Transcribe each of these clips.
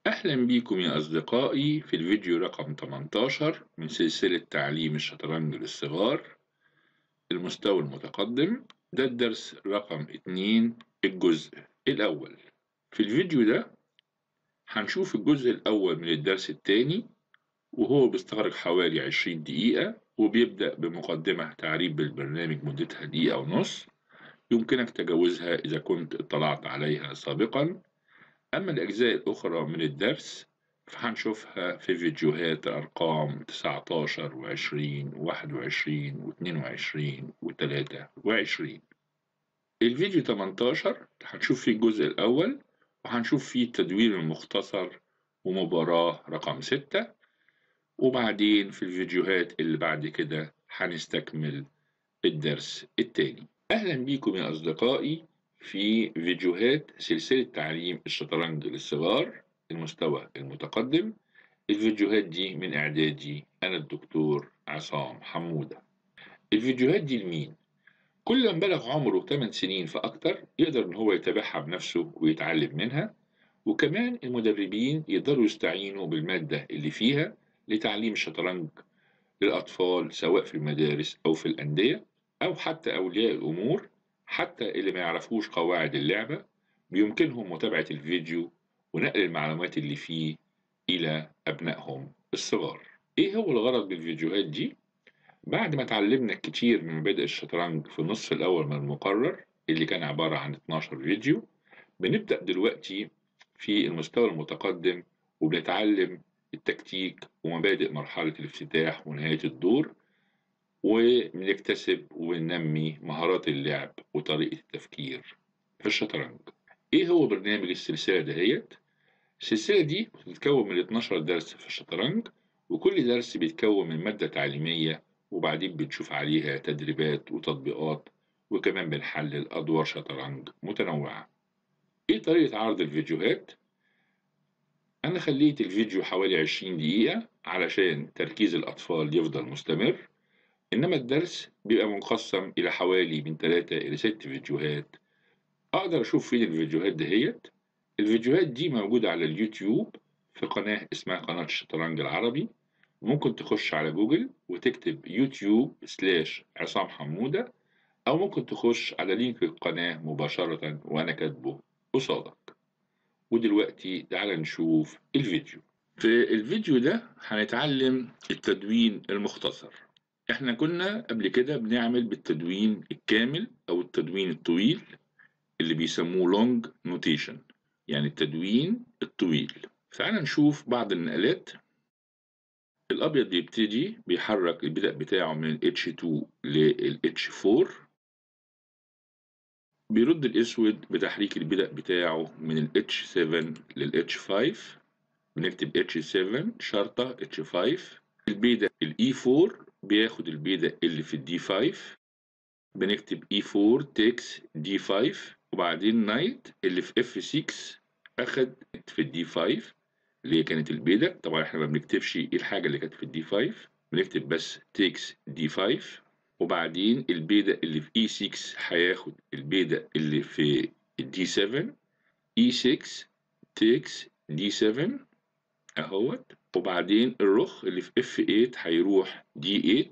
أهلا بيكم يا أصدقائي في الفيديو رقم 18 من سلسلة تعليم الشطرنج للصغار المستوى المتقدم ده الدرس رقم 2 الجزء الأول في الفيديو ده هنشوف الجزء الأول من الدرس الثاني وهو بيستغرق حوالي 20 دقيقة وبيبدأ بمقدمة تعريف بالبرنامج مدتها دقيقة ونص يمكنك تجاوزها إذا كنت اطلعت عليها سابقا أما الأجزاء الأخرى من الدرس فهنشوفها في فيديوهات أرقام 19 و20 و21 و22 و23 الفيديو 18 هنشوف فيه الجزء الأول وهنشوف فيه التدوين المختصر ومباراة رقم 6 وبعدين في الفيديوهات اللي بعد كده هنستكمل الدرس التاني أهلا بيكم يا أصدقائي في فيديوهات سلسلة تعليم الشطرنج للصغار المستوى المتقدم الفيديوهات دي من إعدادي أنا الدكتور عصام حمودة الفيديوهات دي لمين؟ كل من بلغ عمره 8 سنين فأكتر يقدر إن هو يتابعها بنفسه ويتعلم منها وكمان المدربين يقدروا يستعينوا بالمادة اللي فيها لتعليم الشطرنج للأطفال سواء في المدارس أو في الأندية أو حتى أولياء الأمور حتى اللي ما يعرفوش قواعد اللعبة بيمكنهم متابعة الفيديو ونقل المعلومات اللي فيه إلى أبنائهم الصغار إيه هو الغرض بالفيديوهات دي؟ بعد ما اتعلمنا كتير من مبادئ الشطرنج في النصف الأول من المقرر اللي كان عبارة عن 12 فيديو بنبدأ دلوقتي في المستوى المتقدم وبنتعلم التكتيك ومبادئ مرحلة الافتتاح ونهاية الدور وبنكتسب وننمي مهارات اللعب وطريقة التفكير في الشطرنج ايه هو برنامج السلسلة دهيت؟ السلسلة دي بتتكون من 12 درس في الشطرنج وكل درس بيتكون من مادة تعليمية وبعدين بنشوف عليها تدريبات وتطبيقات وكمان بنحلل أدوار شطرنج متنوعة ايه طريقة عرض الفيديوهات؟ أنا خليت الفيديو حوالي 20 دقيقة علشان تركيز الأطفال يفضل مستمر إنما الدرس بيبقى مقسم إلى حوالي من 3 إلى 6 فيديوهات أقدر أشوف فين الفيديوهات دهيت الفيديوهات دي موجودة على اليوتيوب في قناة اسمها قناة الشطرنج العربي ممكن تخش على جوجل وتكتب يوتيوب سلاش عصام حمودة أو ممكن تخش على لينك القناة مباشرة وأنا كاتبه قصادك ودلوقتي تعال نشوف الفيديو في الفيديو ده هنتعلم التدوين المختصر احنا كنا قبل كده بنعمل بالتدوين الكامل او التدوين الطويل اللي بيسموه لونج نوتيشن يعني التدوين الطويل تعال نشوف بعض النقلات الابيض بيبتدي بيحرك البدء بتاعه من ال H2 لل H4 بيرد الاسود بتحريك البدء بتاعه من ال H7 لل H5 بنكتب H7 شرطة H5 البيدق ال E4 بياخد البيدق اللي في الدي 5 بنكتب E4 تكس دي 5 وبعدين نايت اللي في اف 6 اخد في الدي 5 اللي هي كانت البيدق طبعا احنا ما بنكتبش ايه الحاجه اللي كانت في الدي 5 بنكتب بس تكس دي 5 وبعدين البيدق اللي في اي 6 هياخد البيدق اللي في الدي 7 اي 6 تكس دي 7 اهوت وبعدين الرخ اللي في اف 8 هيروح دي 8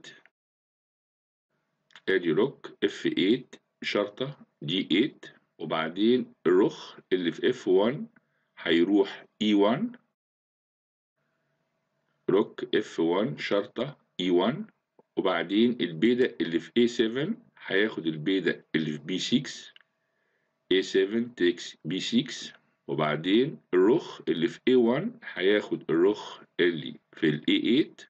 ادي روك اف 8 شرطة دي 8 وبعدين الرخ اللي في اف 1 هيروح اي 1 روك اف 1 شرطة اي 1 وبعدين البيدق اللي في اي 7 هياخد البيدق اللي في بي 6 اي 7 تكس بي 6 وبعدين الرخ اللي في A1 هياخد الرخ اللي في ال A8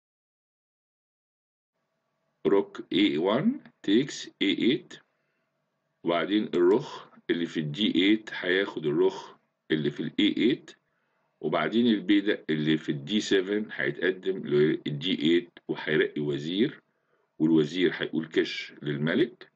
روك A1 تيكس A8 وبعدين الرخ اللي في الدي 8 هياخد الرخ اللي في ال A8 وبعدين البيدق اللي في الدي 7 هيتقدم للدي 8 وهيرقي وزير والوزير هيقول كش للملك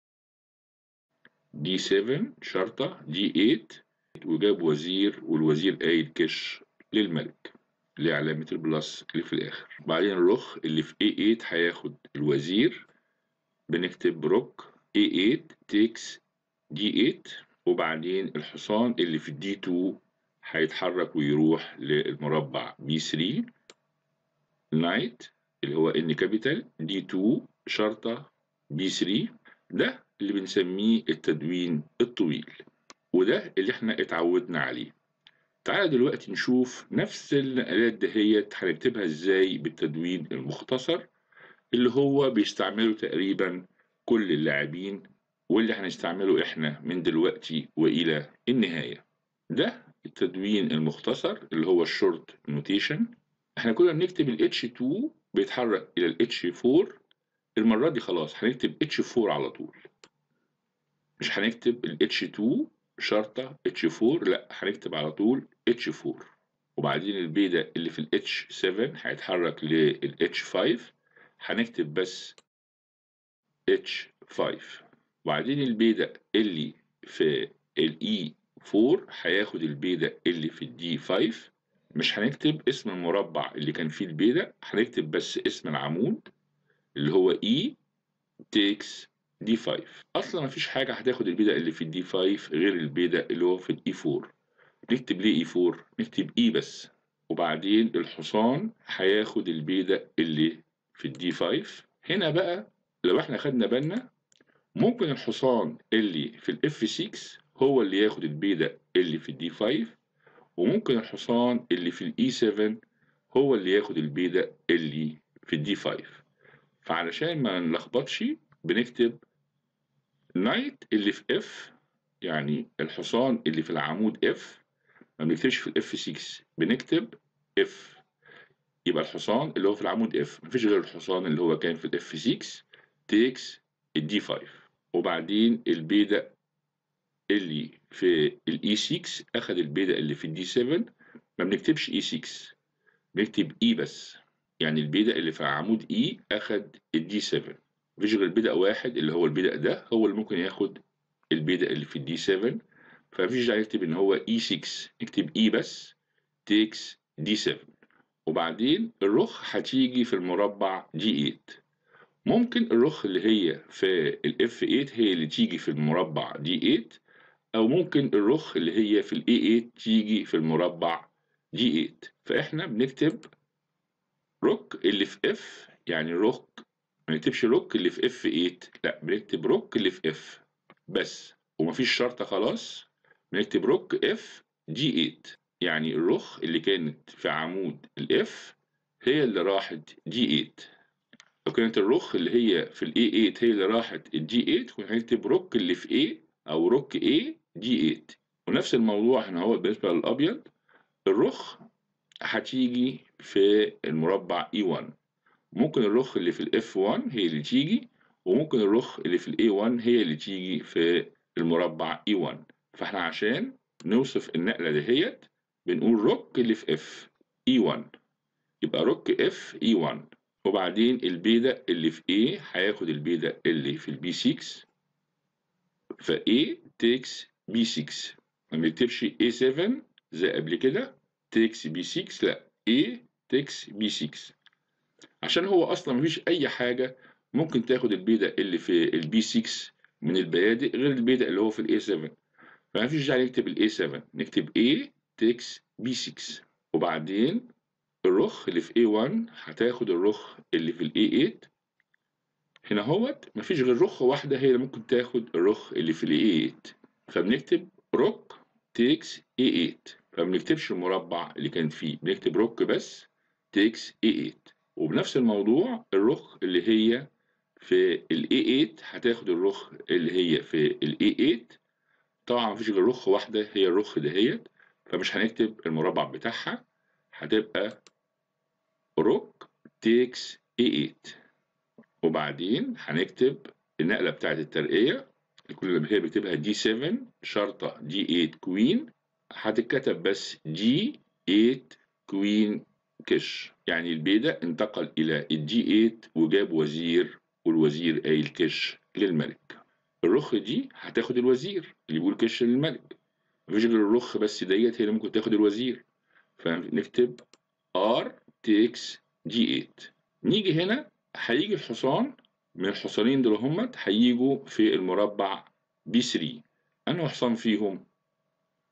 دي 7 شرطة دي 8 وجاب وزير والوزير قايل كش للملك اللي علامة البلس اللي في الآخر بعدين الرخ اللي في A8 هياخد الوزير بنكتب روك A8 تيكس D8 وبعدين الحصان اللي في D2 هيتحرك ويروح للمربع B3 نايت اللي هو ان كابيتال دي 2 شرطة B3 ده اللي بنسميه التدوين الطويل وده اللي احنا اتعودنا عليه تعالى دلوقتي نشوف نفس النقلات دهيت هنكتبها ازاي بالتدوين المختصر اللي هو بيستعمله تقريبا كل اللاعبين واللي هنستعمله احنا من دلوقتي والى النهاية ده التدوين المختصر اللي هو الشورت نوتيشن احنا كنا بنكتب ال H2 بيتحرك الى ال H4 المرة دي خلاص هنكتب H4 على طول مش هنكتب ال H2 شرطة H4 لا هنكتب على طول H4 وبعدين البيدا اللي في ال H7 هيتحرك لل H5 هنكتب بس H5 وبعدين البيدا اللي في ال E4 هياخد البيدا اللي في ال D5 مش هنكتب اسم المربع اللي كان فيه البيدا هنكتب بس اسم العمود اللي هو E takes D5 اصلا مفيش حاجه هتاخد البيدا اللي في الدي 5 غير البيدا اللي هو في الاي 4 نكتب ليه اي 4 نكتب اي بس وبعدين الحصان هياخد البيدا اللي في الدي 5 هنا بقى لو احنا خدنا بالنا ممكن الحصان اللي في الاف 6 هو اللي ياخد البيدا اللي في الدي 5 وممكن الحصان اللي في الاي 7 هو اللي ياخد البيدا اللي في الدي 5 فعلشان ما نلخبطش بنكتب نايت اللي في اف يعني الحصان اللي في العمود اف ما بنكتبش في الاف 6 بنكتب اف يبقى الحصان اللي هو في العمود اف مفيش غير الحصان اللي هو كان في الاف 6 تيكس الدي 5 وبعدين البيدا اللي في الاي 6 اخد البيدا اللي في الدي 7 ما بنكتبش اي 6 بنكتب اي بس يعني البيدا اللي في عمود اي اخد الدي 7 مفيش غير البدأ واحد اللي هو البدأ ده هو اللي ممكن ياخد البدأ اللي في الدي 7 فمفيش داعي نكتب ان هو اي 6 نكتب اي بس تيكس دي 7 وبعدين الرخ هتيجي في المربع دي 8 ممكن الرخ اللي هي في الاف 8 هي اللي تيجي في المربع دي 8 او ممكن الرخ اللي هي في الاي 8 تيجي في المربع دي 8 فاحنا بنكتب روك اللي في اف يعني روك ما نكتبش روك اللي في اف 8 لا بنكتب روك اللي في اف بس ومفيش شرطه خلاص بنكتب روك اف جي 8 يعني الرخ اللي كانت في عمود الاف هي اللي راحت جي 8 لو كانت الرخ اللي هي في الاي 8 هي اللي راحت الجي 8 كنا هنكتب روك اللي في اي او روك اي جي 8 ونفس الموضوع هنا هو بالنسبه للابيض الرخ هتيجي في المربع اي 1 ممكن الرخ اللي في الاف 1 هي اللي تيجي وممكن الرخ اللي في الاي 1 هي اللي تيجي في المربع اي 1 فاحنا عشان نوصف النقله دهيت بنقول روك اللي في اف اي 1 يبقى روك اف اي 1 وبعدين البيدا اللي في A هياخد البيدا اللي في البي 6 ف A takes B6 ما بنكتبش A7 زي قبل كده takes B6 لا A takes B6 عشان هو اصلا مفيش اي حاجه ممكن تاخد البيدا اللي في البي 6 من البيادق غير البيدا اللي هو في الاي 7 فمفيش داعي نكتب الاي 7 نكتب A takes B6 وبعدين الرخ اللي في A1 هتاخد الرخ اللي في ال A8 هنا هوت مفيش غير رخ واحدة هي اللي ممكن تاخد الرخ اللي في ال A8 فبنكتب روك تيكس A8 فبنكتبش المربع اللي كان فيه بنكتب روك بس تيكس A8 وبنفس الموضوع الرخ اللي هي في ال A8 هتاخد الرخ اللي هي في ال A8 طبعا مفيش غير رخ واحدة هي الرخ دهيت فمش هنكتب المربع بتاعها هتبقى روك تيكس اي 8 وبعدين هنكتب النقله بتاعت الترقيه كل اللي هي بتبقى دي 7 شرطه دي 8 كوين هتتكتب بس دي 8 كوين كش يعني البيدا انتقل الى الدي 8 وجاب وزير والوزير قايل كش للملك الرخ دي هتاخد الوزير اللي بيقول كش للملك مفيش غير الرخ بس ديت هي اللي ممكن تاخد الوزير فنكتب ار تيكس جي 8 نيجي هنا هيجي الحصان من الحصانين دول همت هيجوا في المربع بي 3 انه حصان فيهم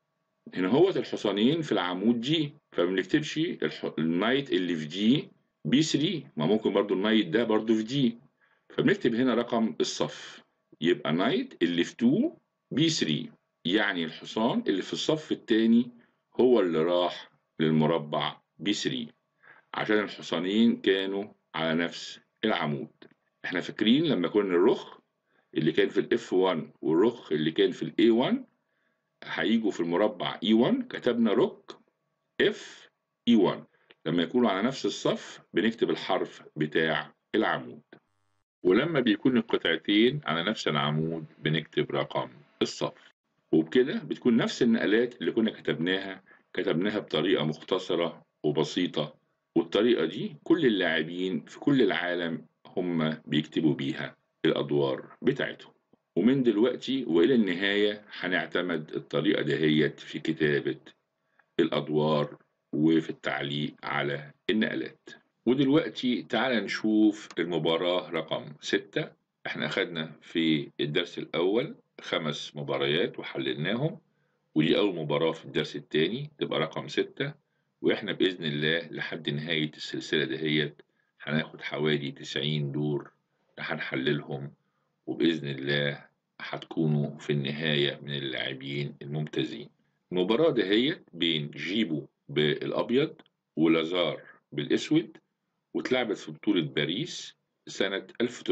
هنا هوت الحصانين في العمود جي فما بنكتبش الح... النايت اللي في جي بي 3 ما ممكن برضو النايت ده برضو في جي فبنكتب هنا رقم الصف يبقى نايت اللي في 2 بي 3 يعني الحصان اللي في الصف الثاني هو اللي راح للمربع بي 3 عشان الحصانين كانوا على نفس العمود احنا فاكرين لما كنا الرخ اللي كان في الاف 1 والرخ اللي كان في الاي 1 هيجوا في المربع اي 1 كتبنا روك اف اي 1 لما يكونوا على نفس الصف بنكتب الحرف بتاع العمود ولما بيكون القطعتين على نفس العمود بنكتب رقم الصف وبكده بتكون نفس النقلات اللي كنا كتبناها كتبناها بطريقة مختصرة وبسيطة والطريقة دي كل اللاعبين في كل العالم هم بيكتبوا بيها الأدوار بتاعتهم ومن دلوقتي وإلى النهاية هنعتمد الطريقة دهيت في كتابة الأدوار وفي التعليق على النقلات ودلوقتي تعال نشوف المباراة رقم ستة احنا أخدنا في الدرس الأول خمس مباريات وحللناهم ودي أول مباراة في الدرس التاني تبقى رقم ستة وإحنا بإذن الله لحد نهاية السلسلة دهيت هناخد حوالي تسعين دور هنحللهم وبإذن الله هتكونوا في النهاية من اللاعبين الممتازين المباراة دهيت بين جيبو بالأبيض ولازار بالأسود واتلعبت في بطولة باريس سنة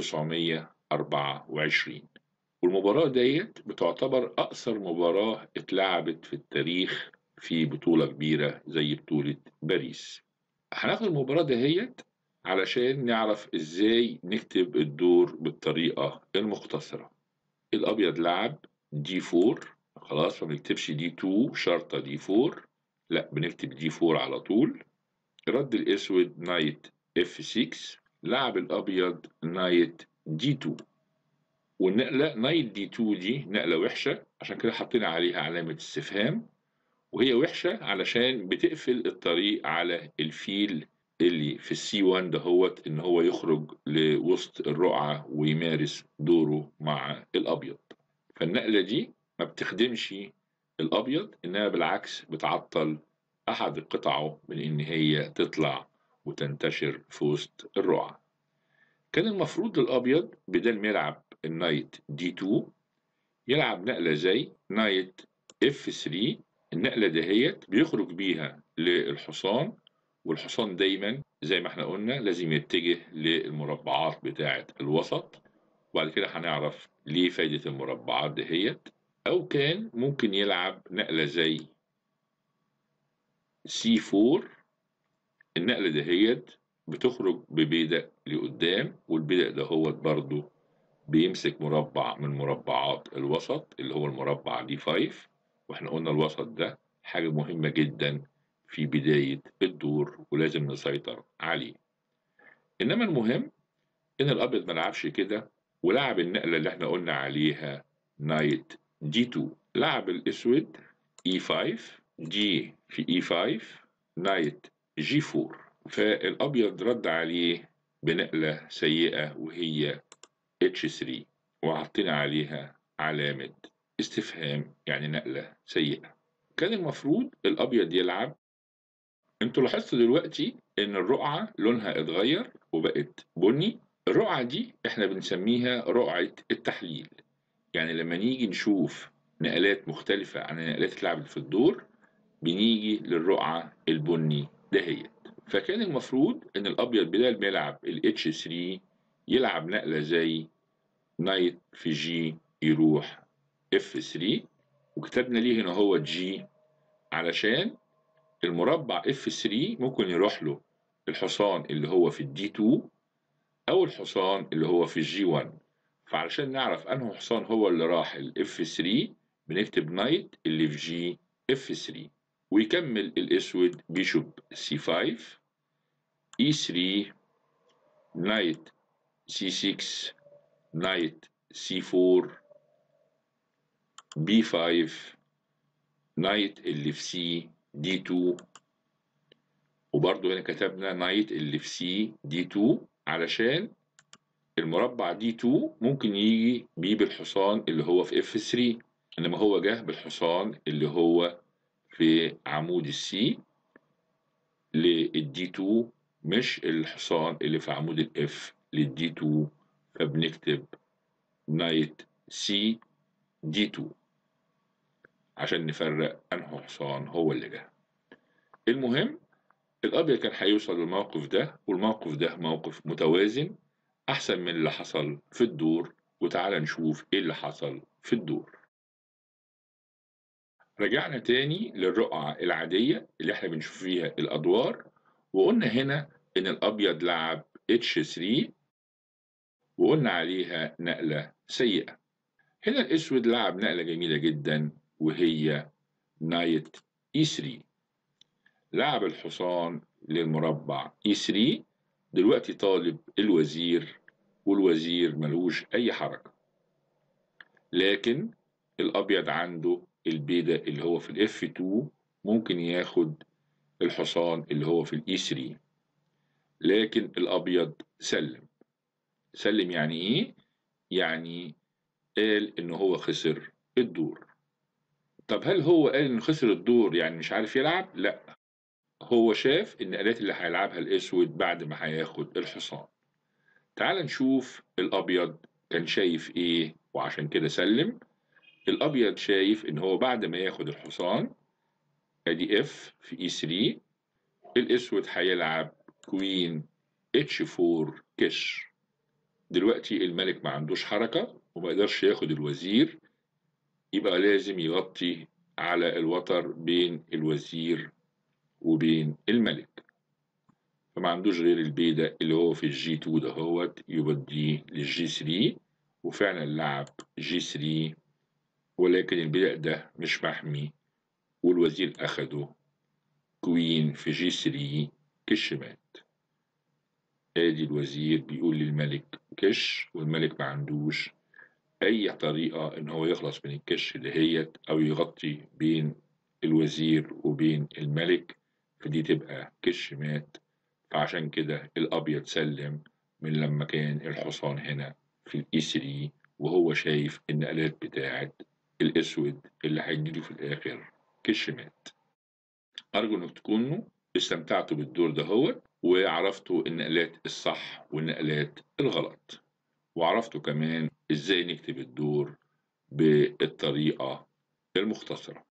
1924 والمباراة ديت بتعتبر أقصر مباراة اتلعبت في التاريخ في بطولة كبيرة زي بطولة باريس هناخد المباراة دهيت علشان نعرف ازاي نكتب الدور بالطريقة المختصرة الأبيض لعب دي 4 خلاص ما بنكتبش دي 2 شرطة دي 4 لا بنكتب دي 4 على طول رد الأسود نايت اف 6 لعب الأبيض نايت دي 2 والنقلة نايت دي 2 دي نقلة وحشة عشان كده حطينا عليها علامة استفهام وهي وحشة علشان بتقفل الطريق على الفيل اللي في السي 1 دهوت ان هو يخرج لوسط الرقعة ويمارس دوره مع الابيض فالنقلة دي ما بتخدمش الابيض انها بالعكس بتعطل احد قطعه من ان هي تطلع وتنتشر في وسط الرقعة كان المفروض للابيض بدل ما يلعب النايت دي 2 يلعب نقلة زي نايت اف 3 النقلة دهيت بيخرج بيها للحصان والحصان دايما زي ما احنا قلنا لازم يتجه للمربعات بتاعة الوسط وبعد كده هنعرف ليه فايدة المربعات دهيت أو كان ممكن يلعب نقلة زي سي 4 النقلة دهيت بتخرج ببيدق لقدام والبيدق دهوت برضو بيمسك مربع من مربعات الوسط اللي هو المربع دي 5 واحنا قلنا الوسط ده حاجة مهمة جدا في بداية الدور ولازم نسيطر عليه إنما المهم إن الأبيض ملعبش كده ولعب النقلة اللي احنا قلنا عليها نايت جي 2 لعب الأسود اي 5 جي في اي 5 نايت جي 4 فالأبيض رد عليه بنقلة سيئة وهي اتش 3 وحطينا عليها علامة استفهام يعني نقلة سيئة كان المفروض الأبيض يلعب انتوا لاحظتوا دلوقتي ان الرقعة لونها اتغير وبقت بني الرقعة دي احنا بنسميها رقعة التحليل يعني لما نيجي نشوف نقلات مختلفة عن النقلات اللي اتلعبت في الدور بنيجي للرقعة البني دهيت فكان المفروض ان الابيض بدل ما يلعب ال H3 يلعب نقلة زي نايت في جي يروح F3 وكتبنا ليه هنا هو جي علشان المربع F3 ممكن يروح له الحصان اللي هو في الدي 2 أو الحصان اللي هو في الجي 1 فعلشان نعرف أنه حصان هو اللي راح ال F3 بنكتب نايت اللي في جي F3 ويكمل الأسود بيشوب C5 E3 نايت C6 نايت C4 B5 نايت اللي في سي دي 2 وبرضه هنا كتبنا نايت اللي في سي دي 2 علشان المربع دي 2 ممكن يجي بيه بالحصان اللي هو في اف 3 انما هو جه بالحصان اللي هو في عمود السي للدي 2 مش الحصان اللي في عمود الاف للدي 2 فبنكتب نايت سي دي 2 عشان نفرق انه حصان هو اللي جه المهم الابيض كان هيوصل للموقف ده والموقف ده موقف متوازن احسن من اللي حصل في الدور وتعالى نشوف ايه اللي حصل في الدور رجعنا تاني للرقعة العادية اللي احنا بنشوف فيها الأدوار وقلنا هنا إن الأبيض لعب H3 وقلنا عليها نقلة سيئة هنا الأسود لعب نقلة جميلة جدا وهي نايت E3 لعب الحصان للمربع E3 دلوقتي طالب الوزير والوزير ملوش أي حركة لكن الأبيض عنده البيدا اللي هو في الاف 2 ممكن ياخد الحصان اللي هو في الاي 3 لكن الابيض سلم سلم يعني ايه يعني قال ان هو خسر الدور طب هل هو قال انه خسر الدور يعني مش عارف يلعب لا هو شاف ان الالات اللي هيلعبها الاسود بعد ما هياخد الحصان تعال نشوف الابيض كان شايف ايه وعشان كده سلم الابيض شايف ان هو بعد ما ياخد الحصان ادي اف في اي 3 الاسود هيلعب كوين اتش 4 كش دلوقتي الملك ما عندوش حركة وما يقدرش ياخد الوزير يبقى لازم يغطي على الوتر بين الوزير وبين الملك فما عندوش غير البيدة اللي هو في الجي 2 دهوت يوديه للجي 3 وفعلا لعب جي 3 ولكن البناء ده مش محمي والوزير أخده كوين في جي 3 كش مات ادي الوزير بيقول للملك كش والملك ما عندوش اي طريقة ان هو يخلص من الكش اللي هي او يغطي بين الوزير وبين الملك فدي تبقى كش مات فعشان كده الابيض سلم من لما كان الحصان هنا في الاي 3 وهو شايف ان الالات بتاعت الاسود اللي هيجيله في الاخر كش مات ارجو انك تكونوا استمتعتوا بالدور ده هو وعرفتوا النقلات الصح والنقلات الغلط وعرفتوا كمان ازاي نكتب الدور بالطريقة المختصرة